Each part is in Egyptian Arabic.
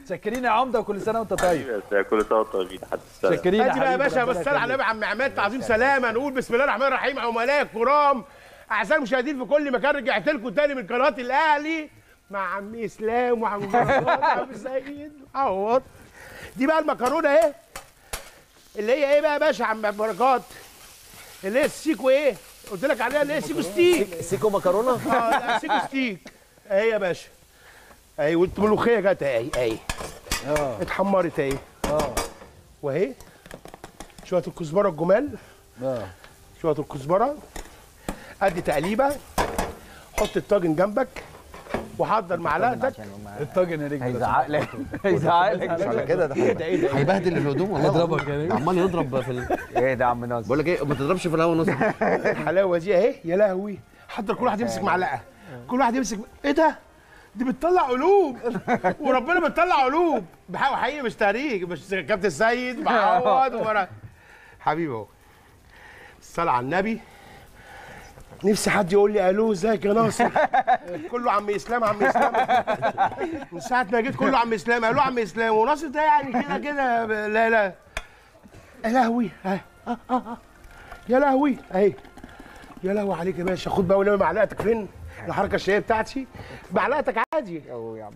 شاكرين يا عمده وكل سنه وانت طيب بس كل سنه وانتم طيبين حتى السلام شاكرين ادي بقى يا حبيبي، باشا ربنا بس صل على يخليك. النبي عم عماد عظيم سلامه نقول بسم الله الرحمن الرحيم عملاء الكرام اعزائي المشاهدين في كل مكان رجعت لكم تاني من قناه الاهلي مع عم اسلام وعم بركات وعم سيد عوض دي بقى المكرونه اهي اللي هي ايه بقى يا باشا عم بركات اللي هي السيكو ايه قلت لك عليها اللي هي سيكو ستيك سيكو مكرونه اه لا، سيكو ستيك اهي يا باشا اهي والملوخيه جت اهي اهي اه اتحمرت اهي اه واهي شويه الكزبره الجمال اه شويه الكزبره ادي تقليبه حط الطاجن جنبك وحضر معلقتك الطاجن يا رجل هيزعق لك هيزعق لك على كده ده ايه ده ايه ده هيبهدل الهدوم والله اضربك يا ده نجم. عمال يضرب في ال... ايه ده يا عم ناصر بقول لك ايه ما تضربش في الهوا نص الحلاوه دي اهي يا لهوي حضر كل واحد يمسك معلقه كل واحد يمسك ايه ده دي بتطلع قلوب وربنا بتطلع قلوب بحاول حقيقي مش تهريج مش كابتن سيد معوض ومرا حبيبي اهو الصلاه على النبي نفسي حد يقول لي الو ازيك يا ناصر كله عم اسلام عم اسلام من ساعه ما جيت كله عم اسلام الو عم اسلام وناصر ده يعني كده كده لا لا يا لهوي ها آه آه آه. يا لهوي اهي يا لهوي عليك يا باشا خد بقى ونعمل معلقتك فين الحركه الشهيه بتاعتي معلقتك عادي أوه يا عم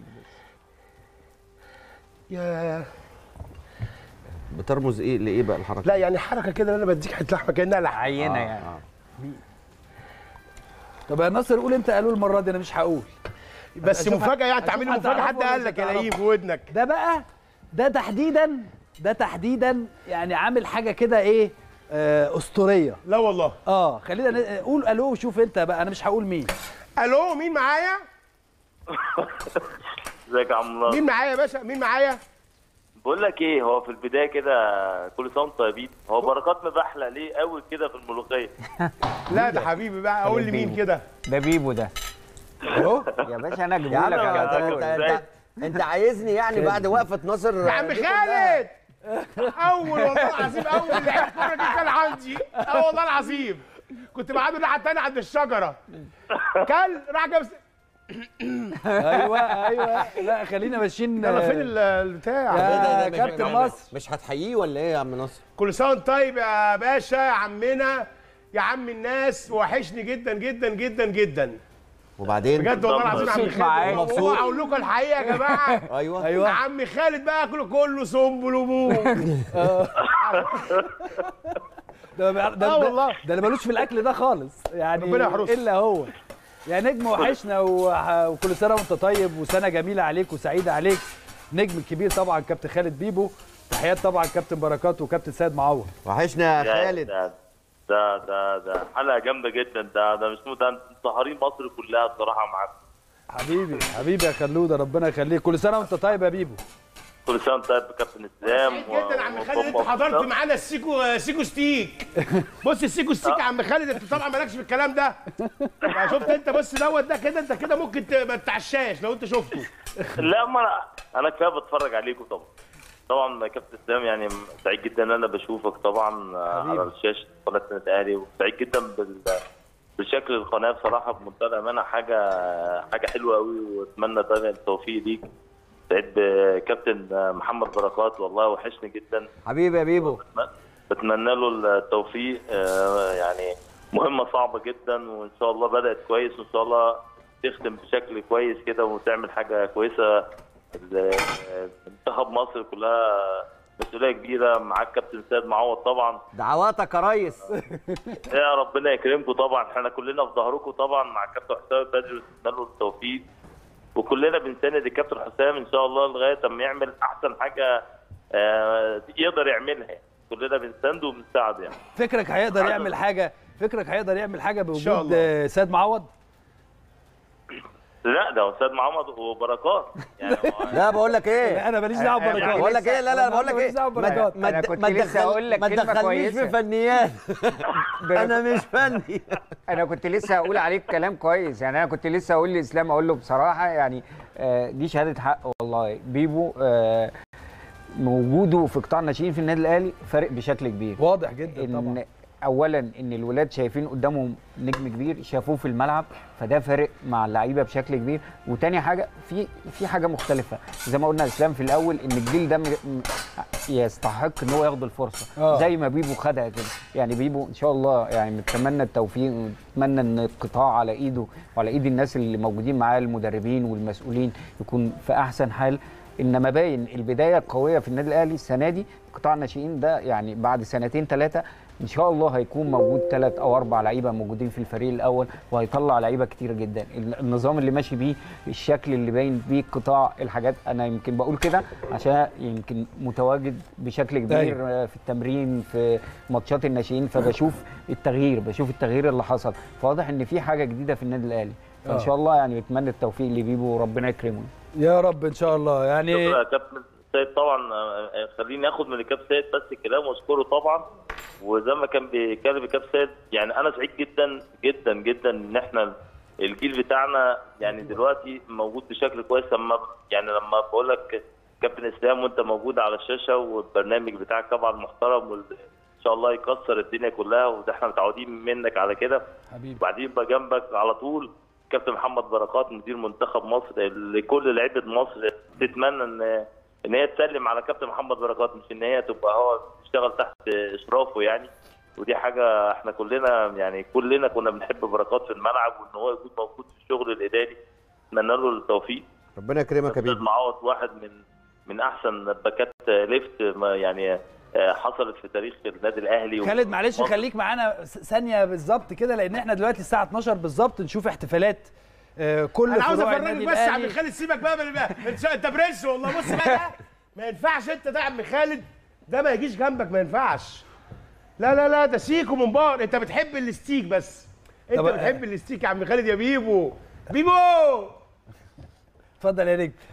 يا بترمز ايه لايه بقى الحركه لا يعني حركه كده انا بديك حته لحمه كانها لحمه عينه يعني طب يا ناصر قول انت قالوا المره دي انا مش هقول بس أشوف مفاجاه يعني أشوف تعمل لي هتعرفه مفاجاه حد ولا قال مش لك يا هتعرفه. لئيم في ودنك ده بقى ده تحديدا ده تحديدا يعني عامل حاجه كده ايه آه اسطوريه لا والله اه خلينا ن- قول الو وشوف انت بقى انا مش هقول مين الو مين معايا ازيك يا عم ناصر مين معايا يا باشا مين معايا بقول لك ايه هو في البدايه كده كل سنه وانتم طيبين هو بركات مبحلق ليه قوي كده في الملوخيه لا ده حبيبي بقى قول لي مين كده ده بيبو ده اهو يا باشا انا يا اجيبه عم لك يا انت دكتور. انت انت, انت عايزني يعني بعد وقفه ناصر يا عم دي كلها؟ خالد اول والله العظيم اول لعيب كوره جه كان عندي اه والله العظيم كنت بعده الناحيه الثانيه عند الشجره كل راح جاب ايوه ايوه لا خلينا ماشيين يلا فين آه، ال- البتاع يا ده- ده مش- كابتن مش- مصر. مش هتحييه ولا ايه يا عم ناصر كل سنه وانت طيب يا باشا يا عمنا يا عم الناس وحشني جدا جدا جدا جدا وبعدين بجد والله العظيم يا عم مبسوط معاك. خالد مبسوط. والله اقول لكم الحقيقه يا جماعه ايوه ايوه عم خالد بقى كله كله سنبل وموت ده ده آه ده, والله. ده اللي ملوش في الاكل ده خالص يعني ربنا يحرسه. الا هو يا نجم وحشنا و- وكل سنه وانت طيب وسنه جميله عليك وسعيده عليك نجم الكبير طبعا كابتن خالد بيبو تحيات طبعا كابتن بركات وكابتن سيد معوض وحشنا يا خالد ده ده ده, ده حلقه جامده جدا ده ده مش مو- ده سهرين مصر كلها بصراحه معاكم حبيبي حبيبي يا خلوده ربنا يخليك كل سنه وانت طيب يا بيبو كل سنه وانت طيب كابتن اسلام سعيد جدا يا عم خالد انت وطبق- حضرت معانا السيكو سيكو ستيك بص السيكو ستيك يا عم خالد انت طبعا مالكش في الكلام ده يعني شفت انت بص دوت ده كده انت كده ممكن ت- ما تتعشاش لو انت شفته لا ما انا انا كفايه بتفرج عليكم طبعا طبعا كابتن اسلام يعني سعيد جدا ان انا بشوفك طبعا حبيبي. على الشاشه قناه النادي الاهلي وسعيد جدا بال بشكل القناه بصراحه بمنتهى الامانه حاجه حاجه حلوه قوي واتمنى دايما التوفيق ليك سعيد بكابتن محمد بركات والله وحشني جدا حبيبي يا بيبو بتمنى له التوفيق آه، يعني مهمة صعبة جدا وإن شاء الله بدأت كويس وإن شاء الله تختم بشكل كويس كده وتعمل حاجة كويسة ال- منتخب مصر كلها مسؤولية كبيرة معاك كابتن سيد معوض طبعا دعواتك يا ريس يا ربنا يكرمكم طبعا احنا كلنا في ظهركم طبعا مع الكابتن حسام بدري ونتمنى له التوفيق وكلنا بنساند الكابتن حسام ان شاء الله لغايه اما يعمل احسن حاجه آه، يقدر يعملها يعني. كلنا بنسانده وبنساعده يعني فكرك هيقدر يعمل حاجه فكرك هيقدر يعمل حاجه شاء بوجود الله. آه، سيد معوض لا ده استاذ محمد وبركات يعني هو- لا بقول لك ايه لا، انا ماليش دعوه يعني ببركات بقول لك ايه لا لا بقول لك ماليش دعوه ايه ما ببركات ما أنا تد- كنت ما لسه تدخل- هقول لك ما كلمة تدخلنيش كويسة. في فنيات انا مش فني انا كنت لسه هقول عليك كلام كويس يعني انا كنت لسه هقول لاسلام اقول له بصراحه يعني آه، دي شهاده حق والله بيبو آه، وجوده في قطاع الناشئين في النادي الاهلي فارق بشكل كبير واضح جدا طبعا ان اولا ان الولاد شايفين قدامهم نجم كبير شافوه في الملعب فده فارق مع اللعيبه بشكل كبير وتاني حاجه في في حاجه مختلفه زي ما قلنا اسلام في الاول ان الجيل ده م- م- يستحق ان هو ياخد الفرصه آه. زي ما بيبو خدها كده يعني بيبو ان شاء الله يعني نتمنى التوفيق ونتمنى ان القطاع على ايده وعلى ايد الناس اللي موجودين معاه المدربين والمسؤولين يكون في احسن حال انما باين البدايه القويه في النادي الاهلي السنه دي قطاع الناشئين ده يعني بعد سنتين ثلاثه ان شاء الله هيكون موجود ثلاث او اربع لعيبه موجودين في الفريق الاول وهيطلع لعيبه كتير جدا ال- النظام اللي ماشي بيه الشكل اللي باين بيه القطاع الحاجات انا يمكن بقول كده عشان يمكن متواجد بشكل كبير أيوة. آه، في التمرين في ماتشات الناشئين فبشوف التغيير بشوف التغيير اللي حصل فواضح ان في حاجه جديده في النادي الاهلي فان آه. شاء الله يعني نتمنى التوفيق لبيبو وربنا يكرمه يا رب ان شاء الله يعني شكرا يا كابتن سيد طبعا آه، آه، خليني اخد من الكابتن سيد بس الكلام واشكره طبعا وزي ما كان بيتكلم الكابتن سيد يعني انا سعيد جدا جدا جدا ان احنا الجيل بتاعنا يعني دلوقتي موجود بشكل كويس لما يعني لما بقول لك كابتن اسلام وانت موجود على الشاشه والبرنامج بتاعك طبعا محترم وان شاء الله يكسر الدنيا كلها وده احنا متعودين منك على كده حبيبي وبعدين يبقى جنبك على طول كابتن محمد بركات مدير منتخب مصر اللي كل لعيبه مصر تتمنى ان ان هي تسلم على كابتن محمد بركات مش ان هي تبقى هو تشتغل تحت اشرافه يعني ودي حاجه احنا كلنا يعني كلنا كنا بنحب بركات في الملعب وان هو يكون موجود في الشغل الاداري اتمنى له التوفيق ربنا يكرمك يا استاذ بيبو معوض واحد من من احسن باكات ليفت ما يعني آه، حصلت في تاريخ النادي الاهلي خالد معلش ومصر. خليك معانا س- ثانيه بالظبط كده لان احنا دلوقتي الساعه 12 بالظبط نشوف احتفالات آه، كل انا عاوز فروع افرجك النادي بس يا عم الاهلي خالد سيبك بقى من بقى انت انت برنس والله بص بقى ده ما ينفعش انت ده يا عم خالد ده ما يجيش جنبك ما ينفعش لا لا لا ده سيكو من بار انت بتحب الستيك بس انت طب- بتحب الستيك يا عم خالد يا بيبو بيبو اتفضل يا نجم